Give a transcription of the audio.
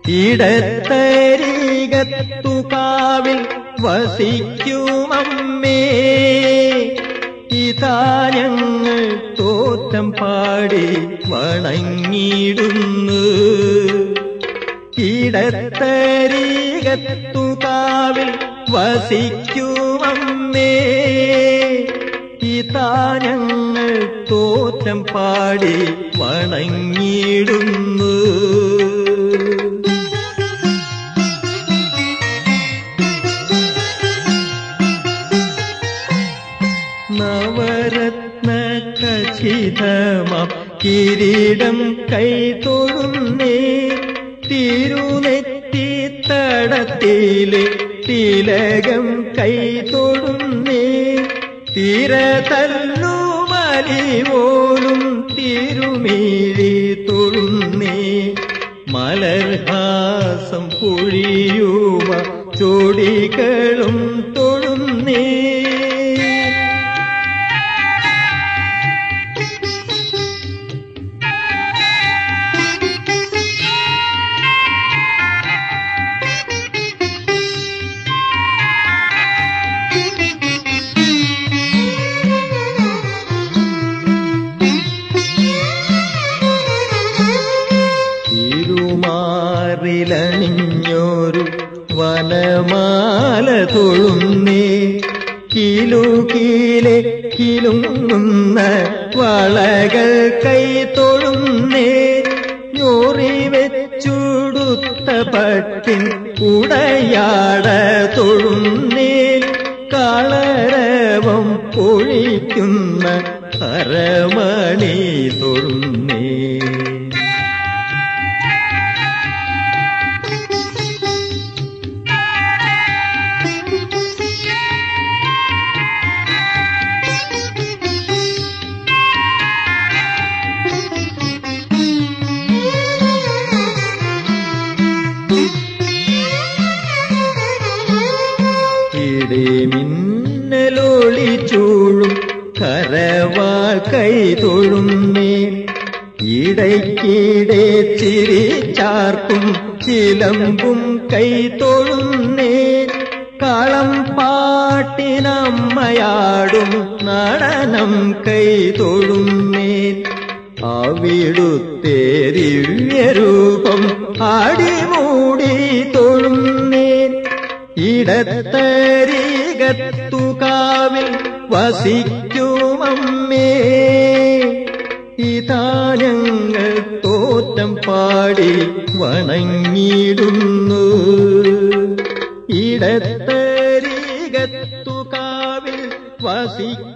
ഇടത്തരീകത്തുകാവിൽ വസിക്കുമമ്മേ ഇതാ ഞങ്ങൾ തോറ്റം പാടി വണങ്ങിടുന്നു ഇടത്തരീകത്തുകാവിൽ വസിക്കുമമ്മേ ഇതാ ഞങ്ങൾ തോറ്റം പാടി വണങ്ങിടുന്നു നവരത്ന ഖചിതമാം കിരീടം കൈതൊഴുന്നേ തിരുനെറ്റി തടത്തിലെ തിലകം കൈതൊഴുന്നേ തിരതല്ലുമലി പോലും തിരുമീഴി തൊഴുന്നേ മലർഹാസം പൊഴിയുമ ചോടികളും തൊഴുന്നേ തിരുമാറിലണിഞ്ഞൊരു വനമാല തൊഴുന്നേ കിലുകീലെ കിലുങ്ങുന്ന വളകൾ കൈ തൊഴുന്നേ ഞോറി വെച്ചുടുത്ത പട്ടിൻ ഉടയാട തൊഴുന്നേ കളരവം പൊഴിക്കുന്ന അരമണി തൊഴുന്നേ ഇടിമിന്നലൊളി ചൂഴും കരവാൾ കൈ തൊഴുന്നേൻ ഇടയ്ക്കിടെ ചിരിച്ചാർക്കും ചിലമ്പും കൈ തൊഴുന്നേൻ കളം പാട്ടിനമ്മയാടും നടനം കൈ തൊഴുന്നേൻ അവിടുത്തെ ദിവ്യരൂപം ആടിമൂടി തൊഴുന്നേൻ ഇടത്തരീകത്തുകാവിൽ വസിക്കുമമ്മേ ഇതാ ഞങ്ങൾ തോറ്റം പാടി വണങ്ങിടുന്നു ഇടത്തരീകത്തുകാവിൽ വസിക്കും